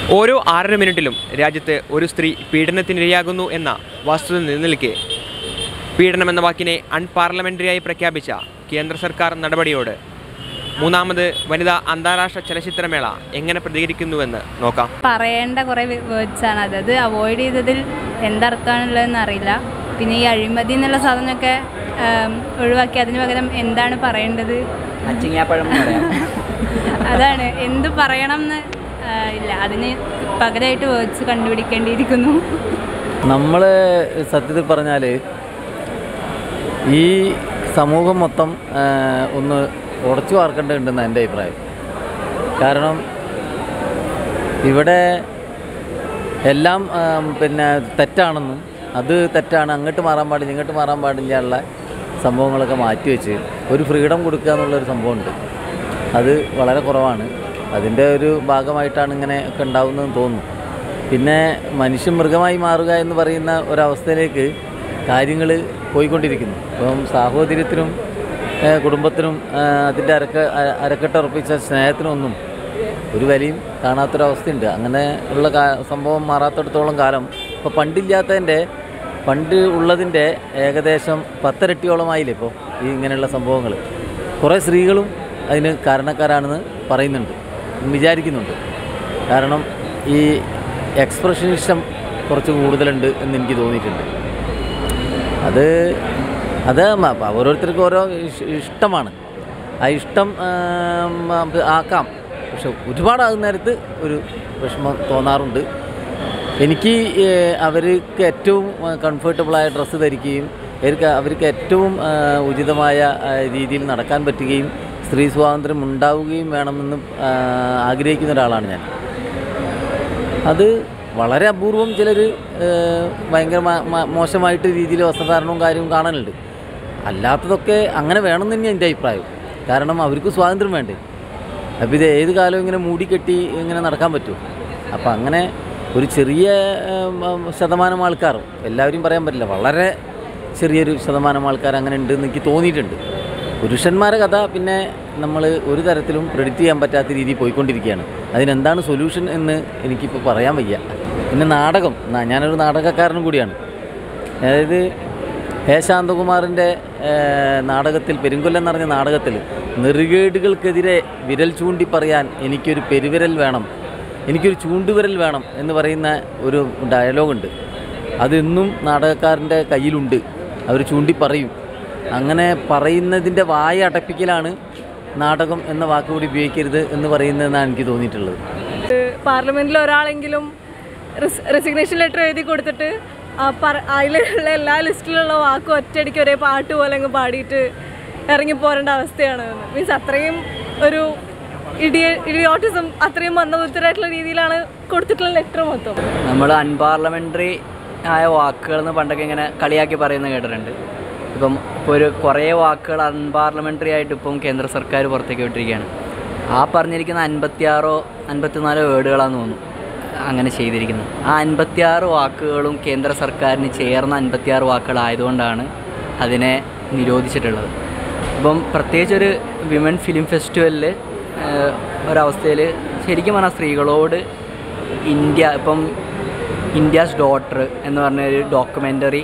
ഓരോ ആറര മിനിറ്റിലും രാജ്യത്ത് ഒരു സ്ത്രീ പീഡനത്തിനിരയാകുന്നു എന്ന വസ്തുത നിലനിൽക്കെ പീഡനമെന്ന വാക്കിനെ അൺപാർലമെൻ്ററിയായി പ്രഖ്യാപിച്ച കേന്ദ്ര സർക്കാർ നടപടിയോട് മൂന്നാമത് വനിതാ അന്താരാഷ്ട്ര ചലച്ചിത്രമേള എങ്ങനെ പ്രതികരിക്കുന്നുവെന്ന് നോക്കാം പറയേണ്ട കുറേ വേർഡ്സ് ആണ് അത് അത് അവോയ്ഡ് ചെയ്തതിൽ എന്തർത്ഥമാണുള്ളതെന്ന് അറിയില്ല പിന്നെ ഈ അഴിമതി എന്നുള്ള സാധനമൊക്കെ ആം, ഒഴിവാക്കി അതിന് പകരം എന്താണ് പറയേണ്ടത് അച്ചിങ്ങാപ്പഴം എന്ന് പറയാം അതാണ് എന്ത് പറയണം എന്ന് ആ, ഇല്ല അതിന് പകരമായിട്ട് വേർഡ്സ് കണ്ടുപിടിക്കേണ്ടിയിരിക്കുന്നു നമ്മൾ സത്യത്തിൽ പറഞ്ഞാൽ ഈ സമൂഹം മൊത്തം ആ, ഒന്ന് ഉടച്ചു വാർക്കേണ്ടതുണ്ടെന്ന് എൻ്റെ അഭിപ്രായം കാരണം ഇവിടെ എല്ലാം ആ, പിന്നെ തെറ്റാണെന്നും അത് തെറ്റാണ് അങ്ങോട്ട് മാറാൻ പാടില്ല ഇങ്ങോട്ട് മാറാൻ പാടില്ല ഉള്ള സംഭവങ്ങളൊക്കെ മാറ്റിവെച്ച് ഒരു ഫ്രീഡം കൊടുക്കുക എന്നുള്ളൊരു സംഭവമുണ്ട് അത് വളരെ കുറവാണ് അതിൻ്റെ ഒരു ഭാഗമായിട്ടാണ് ഇങ്ങനെ ഒക്കെ ഉണ്ടാവുന്നതെന്ന് തോന്നുന്നു പിന്നെ മനുഷ്യൻ മൃഗമായി മാറുക എന്ന് പറയുന്ന ഒരവസ്ഥയിലേക്ക് കാര്യങ്ങൾ പോയിക്കൊണ്ടിരിക്കുന്നു ഇപ്പം സാഹോദര്യത്തിനും ഏഹ്, കുടുംബത്തിനും ഏഹ്, അതിൻ്റെ അരക്ക അ- അരക്കെട്ടുറപ്പിച്ച സ്നേഹത്തിനൊന്നും ഒരു വിലയും കാണാത്തൊരവസ്ഥയുണ്ട് അങ്ങനെ ഉള്ള കാ- സംഭവം മാറാത്തിടത്തോളം കാലം ഇപ്പോൾ പണ്ടില്ലാത്തതിൻ്റെ പണ്ട് ഉള്ളതിൻ്റെ ഏകദേശം പത്തരട്ടിയോളമായില്ലേ ഇപ്പോൾ ഈ ഇങ്ങനെയുള്ള സംഭവങ്ങൾ കുറേ സ്ത്രീകളും അതിന് കാരണക്കാരാണെന്ന് പറയുന്നുണ്ട് വിചാരിക്കുന്നുണ്ട് കാരണം ഈ എക്സ്പ്രഷനിസം കുറച്ച് കൂടുതലുണ്ട് എന്ന് എനിക്ക് തോന്നിയിട്ടുണ്ട് അത് അത് മ- ഓരോരുത്തർക്കും ഓരോ ഇഷ്- ഇഷ്ടമാണ് ആ ഇഷ്ടം ആം, അത് ആക്കാം പക്ഷെ ഒരുപാടാകുന്ന നേരത്ത് ഒരു വിഷമം തോന്നാറുണ്ട് എനിക്ക് ഏഹ്, അവർക്ക് ഏറ്റവും കംഫർട്ടബിളായ ഡ്രസ്സ് ധരിക്കുകയും അവർക്ക് അവർക്ക് ഏറ്റവും ആ, ഉചിതമായ ആ, രീതിയിൽ നടക്കാൻ പറ്റുകയും സ്ത്രീ സ്വാതന്ത്ര്യം ഉണ്ടാവുകയും വേണമെന്ന് ആ, ആഗ്രഹിക്കുന്ന ഒരാളാണ് ഞാൻ അത് വളരെ അപൂർവം ചിലർ ഭയങ്കര മ- മ- മോശമായിട്ട് രീതിയിൽ വസ്ത്രധാരണവും കാര്യവും കാണലുണ്ട് അല്ലാത്തതൊക്കെ അങ്ങനെ വേണമെന്ന് തന്നെയാണ് എൻ്റെ അഭിപ്രായം കാരണം അവർക്ക് സ്വാതന്ത്ര്യം വേണ്ടേ അപ്പോൾ ഇത് ഏത് കാലവും ഇങ്ങനെ മൂടിക്കെട്ടി ഇങ്ങനെ നടക്കാൻ പറ്റുമോ അപ്പോൾ അങ്ങനെ ഒരു ചെറിയ ഏം, ഉം, ശതമാനം ആൾക്കാർ എല്ലാവരും പറയാൻ പറ്റില്ല വളരെ ചെറിയൊരു ശതമാനം ആൾക്കാർ അങ്ങനെ ഉണ്ടെന്ന് എനിക്ക് തോന്നിയിട്ടുണ്ട് പുരുഷന്മാരെ കഥ പിന്നെ നമ്മൾ ഒരു തരത്തിലും പ്രെഡിക്റ്റ് ചെയ്യാൻ പറ്റാത്ത രീതിയിൽ പോയിക്കൊണ്ടിരിക്കുകയാണ് അതിനെന്താണ് സൊല്യൂഷൻ എന്ന് എനിക്കിപ്പോൾ പറയാൻ വയ്യ പിന്നെ നാടകം ന- ഞാനൊരു നാടകക്കാരനും കൂടിയാണ് അതായത് ഹേ ശാന്തകുമാറിൻ്റെ ഏഹ്, നാടകത്തിൽ പെരുങ്കൊല്ലം എന്ന് പറഞ്ഞ നാടകത്തിൽ നെറുകേടുകൾക്കെതിരെ വിരൽ ചൂണ്ടി പറയാൻ എനിക്കൊരു പെരുവിരൽ വേണം എനിക്കൊരു ചൂണ്ടുവിരൽ വേണം എന്ന് പറയുന്ന ഒരു ഡയലോഗുണ്ട് അതെന്നും നാടകക്കാരൻ്റെ കയ്യിലുണ്ട് അവർ ചൂണ്ടി പറയും അങ്ങനെ പറയുന്നതിൻ്റെ വായ അടപ്പിക്കലാണ് നാടകം എന്ന വാക്കുകൂടി ഉപയോഗിക്കരുത് എന്ന് പറയുന്നതെന്നാണ് എനിക്ക് തോന്നിയിട്ടുള്ളത് പാർലമെന്റിൽ ഒരാളെങ്കിലും റെസിഗ്നേഷൻ ലെറ്റർ എഴുതി കൊടുത്തിട്ട് ആ പറ അതിലുള്ള എല്ലാ ലിസ്റ്റിലുള്ള വാക്കും ഒറ്റയടിക്ക് ഒരേ പാട്ട് പോലെ അങ്ങ് പാടിയിട്ട് ഇറങ്ങി പോരേണ്ട അവസ്ഥയാണ് മീൻസ് അത്രയും ഒരു ഇഡിയ ഇഡിയോട്ടിസം അത്രയും മന്ദബുദ്ധരായിട്ടുള്ള രീതിയിലാണ് കൊടുത്തിട്ടുള്ള ലെറ്റർ മൊത്തം നമ്മൾ അൺപാർലമെൻ്ററി ആയ വാക്കുകൾ എന്ന് പണ്ടൊക്കെ ഇങ്ങനെ കളിയാക്കി പറയുന്നത് കേട്ടിട്ടുണ്ട് ഇപ്പം ഇപ്പോൾ ഒരു കുറേ വാക്കുകൾ അൺപാർലമെൻ്ററി ആയിട്ട് ഇപ്പം കേന്ദ്ര സർക്കാർ പുറത്തേക്ക് വിട്ടിരിക്കുകയാണ് ആ പറഞ്ഞിരിക്കുന്ന അൻപത്തിയാറോ അൻപത്തിനാലോ വേർഡുകളാണെന്ന് തോന്നുന്നു അങ്ങനെ ചെയ്തിരിക്കുന്നത് ആ അൻപത്തിയാറ് വാക്കുകളും കേന്ദ്ര സർക്കാരിന് ചേർന്ന അൻപത്തിയാറ് വാക്കുകളായതുകൊണ്ടാണ് അതിനെ നിരോധിച്ചിട്ടുള്ളത് ഇപ്പം പ്രത്യേകിച്ച് ഒരു വിമൻ ഫിലിം ഫെസ്റ്റിവലിൽ ഒരവസ്ഥയിൽ ശരിക്കും പറഞ്ഞാൽ സ്ത്രീകളോട് ഇന്ത്യ ഇപ്പം ഇന്ത്യാസ് ഡോട്ടർ എന്ന് പറഞ്ഞ ഒരു ഡോക്യുമെൻ്ററി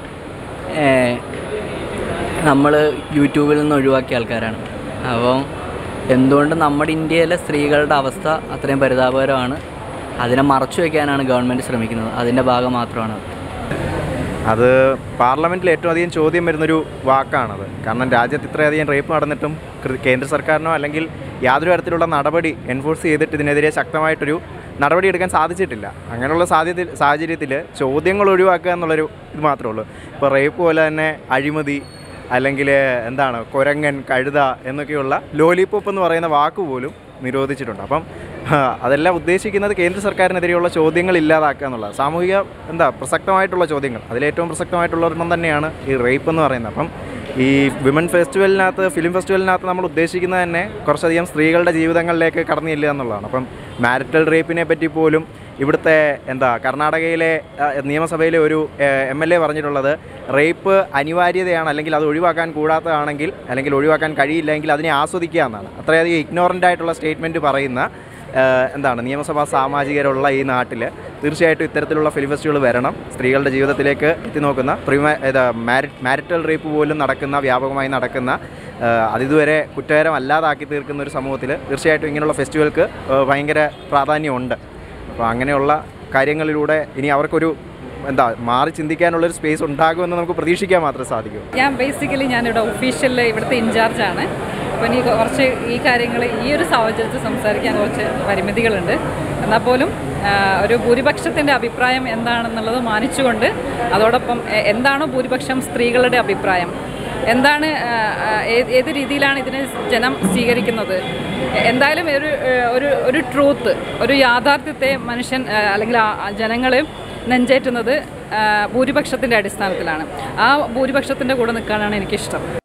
നമ്മൾ യൂട്യൂബിൽ നിന്ന് ഒഴിവാക്കിയ ആൾക്കാരാണ് അപ്പം എന്തുകൊണ്ട് നമ്മുടെ ഇന്ത്യയിലെ സ്ത്രീകളുടെ അവസ്ഥ അത്രയും പരിതാപകരമാണ് അതിനെ മറച്ചു വയ്ക്കാനാണ് ഗവൺമെൻറ് ശ്രമിക്കുന്നത് അതിൻ്റെ ഭാഗം മാത്രമാണ് അത് പാർലമെൻറ്റിൽ ഏറ്റവും അധികം ചോദ്യം വരുന്നൊരു വാക്കാണത് കാരണം രാജ്യത്ത് ഇത്രയധികം റേപ്പ് നടന്നിട്ടും കൃ- കേന്ദ്ര സർക്കാരിനോ അല്ലെങ്കിൽ യാതൊരു തരത്തിലുള്ള നടപടി എൻഫോഴ്സ് ചെയ്തിട്ട് ഇതിനെതിരെ ശക്തമായിട്ടൊരു നടപടി എടുക്കാൻ സാധിച്ചിട്ടില്ല അങ്ങനെയുള്ള സാധ്യത സാഹചര്യത്തിൽ ചോദ്യങ്ങൾ ഒഴിവാക്കുക എന്നുള്ളൊരു ഇത് മാത്രമേ ഉള്ളൂ ഇപ്പോൾ റേപ്പ് പോലെ തന്നെ അഴിമതി അല്ലെങ്കിൽ എന്താണ് കുരങ്ങൻ കഴുത എന്നൊക്കെയുള്ള ലോലിപോപ്പ് എന്ന് പറയുന്ന വാക്ക് പോലും നിരോധിച്ചിട്ടുണ്ട് അപ്പം ആ, അതെല്ലാം ഉദ്ദേശിക്കുന്നത് കേന്ദ്ര സർക്കാരിനെതിരെയുള്ള ചോദ്യങ്ങൾ ഇല്ലാതാക്കുക എന്നുള്ളത് സാമൂഹിക എന്താ പ്രസക്തമായിട്ടുള്ള ചോദ്യങ്ങൾ അതിലേറ്റവും പ്രസക്തമായിട്ടുള്ള ഒരെണ്ണം തന്നെയാണ് ഈ റേപ്പ് എന്ന് പറയുന്നത് അപ്പം ഈ വിമൻ ഫെസ്റ്റിവലിനകത്ത് ഫിലിം ഫെസ്റ്റിവലിനകത്ത് നമ്മൾ ഉദ്ദേശിക്കുന്നത് തന്നെ കുറച്ചധികം സ്ത്രീകളുടെ ജീവിതങ്ങളിലേക്ക് കടന്നു ചെല്ലുക എന്നുള്ളതാണ് അപ്പം മാരിറ്റൽ റേപ്പിനെ പറ്റി പോലും ഇവിടുത്തെ എന്താ കർണാടകയിലെ ആ, നിയമസഭയിലെ ഒരു എം എൽ എ പറഞ്ഞിട്ടുള്ളത് റേപ്പ് അനിവാര്യതയാണ് അല്ലെങ്കിൽ അത് ഒഴിവാക്കാൻ കൂടാത്തതാണെങ്കിൽ അല്ലെങ്കിൽ ഒഴിവാക്കാൻ കഴിയില്ലെങ്കിൽ അതിനെ ആസ്വദിക്കുക എന്നാണ് അത്രയധികം ഇഗ്നോറൻ്റ് ആയിട്ടുള്ള സ്റ്റേറ്റ്മെൻറ്റ് പറയുന്ന ഏഹ്, എന്താണ് നിയമസഭാ സാമാജികരുള്ള ഈ നാട്ടിൽ തീർച്ചയായിട്ടും ഇത്തരത്തിലുള്ള ഫിലിം ഫെസ്റ്റിവൽ വരണം സ്ത്രീകളുടെ ജീവിതത്തിലേക്ക് എത്തി നോക്കുന്ന പ്രിമ ഇത് മാരി മാരിറ്റൽ റേപ്പ് പോലും നടക്കുന്ന വ്യാപകമായി നടക്കുന്ന ഏഹ്, അതിതുവരെ കുറ്റകരമല്ലാതാക്കി തീർക്കുന്ന ഒരു സമൂഹത്തിൽ തീർച്ചയായിട്ടും ഇങ്ങനെയുള്ള ഫെസ്റ്റിവൽക്ക് ഏഹ്, ഭയങ്കര പ്രാധാന്യമുണ്ട് അപ്പോൾ അങ്ങനെയുള്ള കാര്യങ്ങളിലൂടെ ഇനി അവർക്കൊരു എന്താ മാറി ചിന്തിക്കാനുള്ളൊരു സ്പേസ് ഉണ്ടാകുമെന്ന് നമുക്ക് പ്രതീക്ഷിക്കാൻ മാത്രമേ സാധിക്കൂ ഞാൻ ബേസിക്കലി ഞാനിവിടെ ഒഫീഷ്യൽ ഇവിടുത്തെ ഇൻചാർജാണ് അപ്പോൾ ഇനി കുറച്ച് ഈ കാര്യങ്ങൾ ഈ ഒരു സാഹചര്യത്തിൽ സംസാരിക്കാൻ കുറച്ച് പരിമിതികളുണ്ട് എന്നാൽ പോലും ആ, ഒരു ഭൂരിപക്ഷത്തിൻ്റെ അഭിപ്രായം എന്താണെന്നുള്ളത് മാനിച്ചുകൊണ്ട് അതോടൊപ്പം എ- എന്താണോ ഭൂരിപക്ഷം സ്ത്രീകളുടെ അഭിപ്രായം എന്താണ് ആ, ആ, ഏത് ഏത് രീതിയിലാണ് ഇതിനെ ജനം സ്വീകരിക്കുന്നത് എ- എന്തായാലും ഒരു ഏ, ഒരു ഒരു ട്രൂത്ത് ഒരു യാഥാർത്ഥ്യത്തെ മനുഷ്യൻ ആ, അല്ലെങ്കിൽ ജനങ്ങൾ നെഞ്ചേറ്റുന്നത് ആ, ഭൂരിപക്ഷത്തിൻ്റെ അടിസ്ഥാനത്തിലാണ് ആ ഭൂരിപക്ഷത്തിൻ്റെ കൂടെ നിൽക്കാനാണ് എനിക്കിഷ്ടം